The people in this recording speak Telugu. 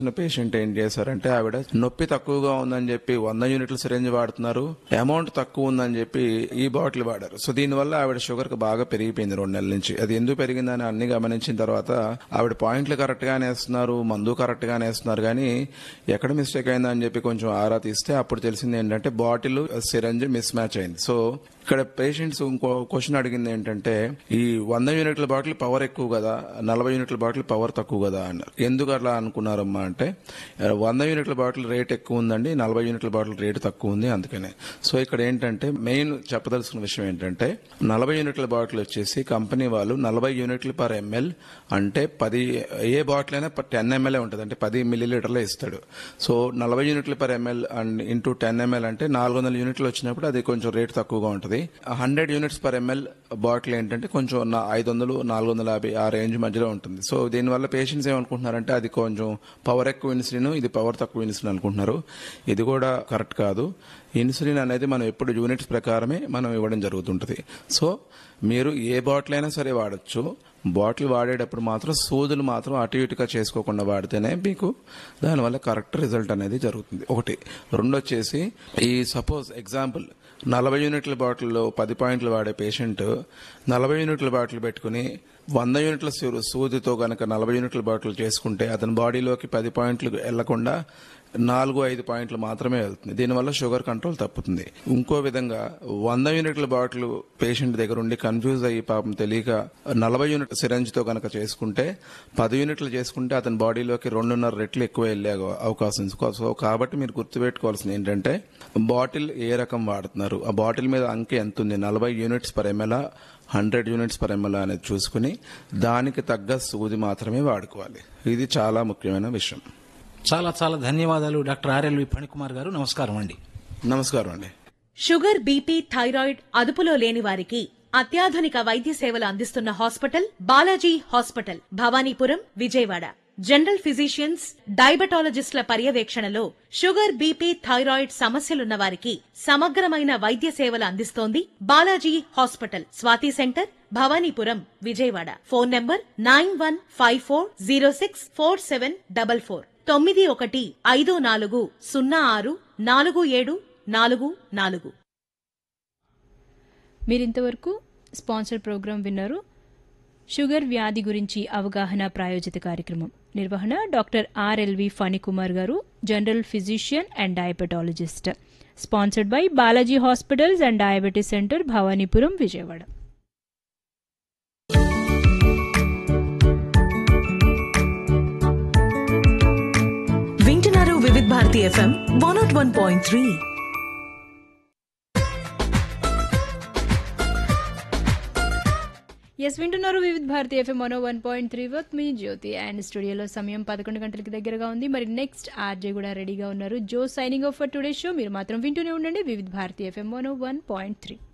పేషెంట్ ఏం చేశారంటే ఆవిడ నొప్పి తక్కువగా ఉందని చెప్పి వంద యూనిట్ల సిరంజ్ వాడుతున్నారు అమౌంట్ తక్కువ ఉందని చెప్పి ఈ బాటిల్ వాడారు సో దీనివల్ల ఆవిడ షుగర్ బాగా పెరిగిపోయింది రెండు నెలల నుంచి అది ఎందుకు పెరిగిందని అన్ని గమనించిన తర్వాత ఆవిడ పాయింట్లు కరెక్ట్ గానే వేస్తున్నారు మందు కరెక్ట్ గానే వేస్తున్నారు కానీ ఎక్కడ మిస్టేక్ అయిందని చెప్పి కొంచెం ఆరా తీస్తే అప్పుడు తెలిసింది ఏంటంటే బాటిల్ సిరంజ్ మిస్ మ్యాచ్ అయింది సో ఇక్కడ పేషెంట్స్ ఇంకో క్వశ్చన్ అడిగింది ఏంటంటే ఈ వంద యూనిట్ల బాటిల్ పవర్ ఎక్కువ కదా నలభై యూనిట్ల బాటిల్ పవర్ తక్కువ కదా అన్నారు ఎందుకు అట్లా అనుకున్నారమ్మా అంటే వంద యూనిట్ల బాటిల్ రేట్ ఎక్కువ ఉందండి నలభై యూనిట్ల బాటిల్ రేట్ తక్కువ ఉంది అందుకనే సో ఇక్కడ ఏంటంటే మెయిన్ చెప్పదలుచుకున్న విషయం ఏంటంటే నలభై యూనిట్ల బాటిల్ వచ్చేసి కంపెనీ వాళ్ళు నలభై యూనిట్లు పర్ ఎంఎల్ అంటే పది ఏ బాటిల్ అయినా టెన్ ఎంఎల్ ఉంటుంది అంటే పది మిల్లీ లీటర్లే ఇస్తాడు సో నలభై యూనిట్లు per ML and into ten ML అంటే నాలుగు వందల యూనిట్లు వచ్చినప్పుడు అది కొంచెం రేట్ తక్కువగా ఉంటుంది hundred units per ML bottle ఏంటంటే కొంచెం నా- ఐదు వందలు నాలుగు వందల యాభై ఆ రేంజ్ మధ్యలో ఉంటుంది సో దీనివల్ల పేషెంట్స్ ఏమనుకుంటున్నారంటే అది కొంచెం పవర్ ఎక్కువ ఇన్సులిన్ ఇది పవర్ తక్కువ ఇన్సులిన్ అనుకుంటున్నారు ఇది కూడా కరెక్ట్ కాదు ఇన్సులిన్ అనేది మనం ఎప్పుడు యూనిట్స్ ప్రకారమే మనం ఇవ్వడం జరుగుతుంటుంది సో మీరు ఏ బాటిల్ అయినా సరే వాడచ్చు బాటిల్ వాడేటప్పుడు మాత్రం సూదులు మాత్రం అటు ఇటుగా చేసుకోకుండా వాడితేనే మీకు దానివల్ల కరెక్ట్ రిజల్ట్ అనేది జరుగుతుంది ఒకటి రెండు వచ్చేసి ఈ సపోజ్ ఎగ్జాంపుల్ నలభై యూనిట్ల బాటిల్లో పది పాయింట్లు వాడే పేషెంట్ నలభై యూనిట్ల బాటిల్ పెట్టుకుని వంద యూనిట్ల సూ- సూదితో గనక నలభై యూనిట్ల బాటిల్ చేసుకుంటే అతని బాడీలోకి పది పాయింట్లు వెళ్లకుండా నాలుగు ఐదు పాయింట్లు మాత్రమే వెళ్తుంది దీనివల్ల షుగర్ కంట్రోల్ తప్పుతుంది ఇంకో విధంగా వంద యూనిట్ల బాటిల్ పేషెంట్ దగ్గర ఉండి కన్ఫ్యూజ్ అయ్యి పాపం తెలియక నలభై యూనిట్ సిరంజ్ తో కనుక చేసుకుంటే పది యూనిట్లు చేసుకుంటే అతని బాడీలోకి రెండున్నర రెట్లు ఎక్కువ వెళ్ళే అవ- అవకాశం ఉంది. సో కాబట్టి మీరు గుర్తుపెట్టుకోవాల్సింది ఏంటంటే బాటిల్ ఏ రకం వాడుతున్నారు ఆ బాటిల్ మీద అంకె ఎంత ఉంది నలభై units per ML hundred units per ML అనేది చూసుకుని దానికి తగ్గ సూది మాత్రమే వాడుకోవాలి ఇది చాలా ముఖ్యమైన విషయం చాలా చాలా ధన్యవాదాలు డాక్టర్ ఆర్ఎల్వి ఫణికుమార్ గారు నమస్కారం అండి నమస్కారం అండి షుగర్ బీపీ థైరాయిడ్ అదుపులో లేని వారికి అత్యాధునిక వైద్య సేవలు అందిస్తున్న hospital Balaji hospital Bhavanipuram Vijayawada general physicians డయాబెటాలజిస్టుల పర్యవేక్షణలో షుగర్ బీపీ థైరాయిడ్ సమస్యలున్న వారికి సమగ్రమైన వైద్య సేవలు అందిస్తోంది Balaji hospital Swathi centre Bhavanipuram Vijayawada phone number nine one five four zero six four seven double four తొమ్మిది ఒకటి ఐదు నాలుగు సున్నా ఆరు నాలుగు ఏడు నాలుగు నాలుగు మీరింతవరకు స్పాన్సర్ ప్రోగ్రాం విన్నారు షుగర్ వ్యాధి గురించి అవగాహన ప్రాయోజిత కార్యక్రమం నిర్వహణ doctor RLV Phanikumar garu general physician and diabetologist sponsored by Balaji hospitals and diabetes centre Bhavanipuram Vijayawada వింటున్నారు Vividh Bharati FM one naught one point three ఎస్ వింటున్నారు వివిధ భారతి ఎఫ్ఎం మనో one point three with me Jyothi and స్టూడియోలో సమయం పదకొండు గంటలకి దగ్గరగా ఉంది మరి నెక్స్ట్ ఆర్జే కూడా రెడీగా ఉన్నారు జో signing off for today show మీరు మాత్రం వింటూనే ఉండండి వివిధ భారతి ఎఫ్ఎం మనో వన్ పాయింట్ త్రీ